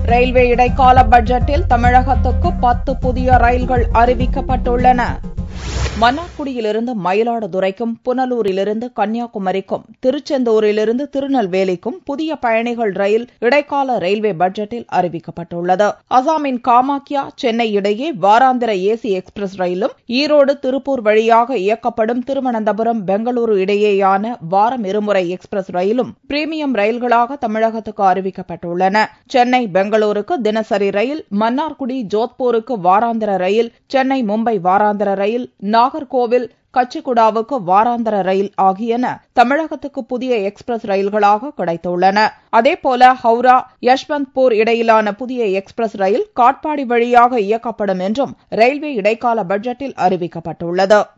railway இடைக்கால பட்ஜெட்டில் தமிழகத்துக்கு பத்து புதிய ரயில்கள் அறிவிக்கப்பட்டுள்ளன மன்னார்குடியிலிருந்து மயிலாடுதுறைக்கும் புனலூரிலிருந்து கன்னியாகுமரிக்கும் திருச்செந்தூரிலிருந்து திருநெல்வேலிக்கும் புதிய பயணிகள் ரயில் இடைக்கால ரயில்வே பட்ஜெட்டில் அறிவிக்கப்பட்டுள்ளது அசாமின் காமாக்கியா சென்னை இடையே வாராந்திர ஏசி எக்ஸ்பிரஸ் ரயிலும் ஈரோடு திருப்பூர் வழியாக இயக்கப்படும் திருவனந்தபுரம் பெங்களூரு இடையேயான வாரம் இருமுறை எக்ஸ்பிரஸ் ரயிலும் பிரீமியம் ரயில்களாக தமிழகத்துக்கு அறிவிக்கப்பட்டுள்ளன சென்னை பெங்களூருக்கு தினசரி ரயில் மன்னார்குடி ஜோத்பூருக்கு வாராந்திர ரயில் சென்னை மும்பை வாராந்திர ரயில் நாகர்கோவில் கச்சிகுடாவுக்கு வாராந்திர ரயில் ஆகியன தமிழகத்துக்கு புதிய எக்ஸ்பிரஸ் ரயில்களாக கிடைத்துள்ளன அதேபோல ஹவுரா யஷ்வந்த்பூர் இடையிலான புதிய எக்ஸ்பிரஸ் ரயில் காட்பாடி வழியாக இயக்கப்படும் என்றும் ரயில்வே இடைக்கால பட்ஜெட்டில் அறிவிக்கப்பட்டுள்ளது